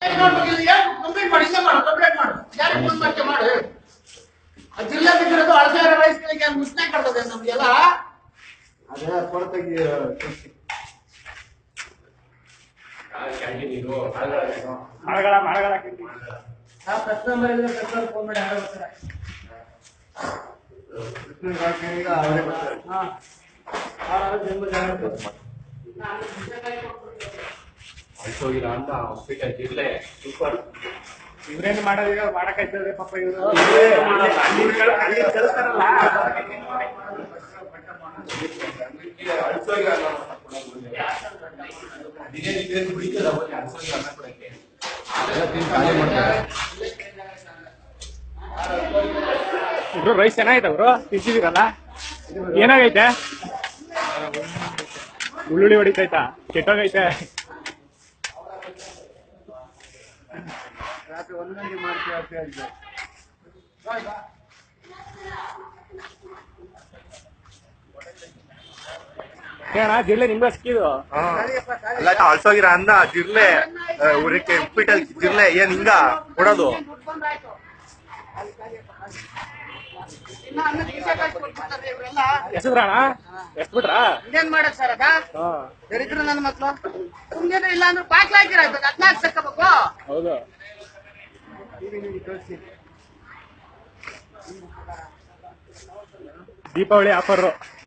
complaint ಮಾಡಿ ಇಲ್ಲೇ ಮಾಡು ಕಂಪ್ಲೇಂಟ್ ಮಾಡು ಯಾರಿಗೆ ಫೋನ್ ಮಾಡ್ಕೆ ಮಾಡು ಆ ಜಿಲ್ಲೆ ಬಿದ್ದಿರೋದು ಅಳಸಾರ ವಯಸ್ಸಿಗೆ ಮುಸ್ನೆ ಕರ್ತದೆ ನಮ್ಗೆಲ್ಲ ಅದೇ ಕೊರತೆಗೆ ಮಳೆಗಾಲ ಮಳೆಗಾಲ ಆ ಕಸ್ಟಮರ್ ಇದ್ರೆ ಕಸ್ಟಮರ್ ಫೋನ್ ಮಾಡಿ ಯಾರೋ ಬರ್ತಾರೆ ಈಗ ಅವರೇ ಬರ್ತಾರೆ ಹಾ ಯಾರಾದ್ರೂ ಜನ್ಮ ಜಾಗ ಅಳ್ಸೋಗಿಲ್ಲ ಅಂತ ಹಾಸ್ಪಿಟಲ್ ಜಿಲ್ಲೆ ಸೂಪರ್ ಇವ್ರೇನು ಮಾಡೋದೀಗ ಮಾಡಕ್ಕಾಯ್ತದೆ ಪಾಪ ಇವರು ಇಬ್ರು ರೈಸ್ ಚೆನ್ನಾಗೈತೆ ಅವರು ತಿಂತಿದ್ದೀರಲ್ಲ ಏನಾಗೈತೆ ಉಳ್ಳುಳ್ಳಿ ಹೊಡಿತೈತಾ ಕೆಟ್ಟೋಗೈತೆ ರಾತ್ರಿ ಒಂದು ಗಂಟೆ ಮಾಡ್ತೀವಿ ಅಂತ ಹೇಳಿದ್ರು ಏನ ಜಿಲ್ಲೆ ನಿಮ್ಗೆ ಸಿಕ್ಕಿದು ಅಲ್ಲ ಅಳ್ಸೋಗಿರ ಅಂದ ಜಿರ್ಲೆ ಊರಕ್ಕೆ ಉಪ್ಪಿಟ್ಟಲ್ ಜಿರ್ಲೆ ಏನ್ ಹಿಂಗ ಕೊಡೋದು ದುಡ್ಡು ಬಂದಾಯ್ತು ಇನ್ನ ಅನ್ನ ಕಿಸೆ ಕಾಯ್ದು ಕೊಟ್ಬಿಡ್ತಾರೆ ಇವ್ರೆಲ್ಲ ಎಸದ್ರಣ ಎಷ್ಟ್ ಬಿಟ್ರಾ ಇನ್ನೇನ್ ಮಾಡಕ್ ಸರ್ ಅದ ಹಾ ದರಿದ್ರ ನನ್ನ ಮಕ್ಳು ಸುಮ್ನೆ ಇಲ್ಲ ಅಂದ್ರೆ ಬಾಕ್ಲ ಹಾಕಿರಾಯ್ತು ಹದ್ನಾಲ್ಕು ಸಕ್ಕಬೇಕು ಹೌದು ದೀಪಾವಳಿ ಆಫರ್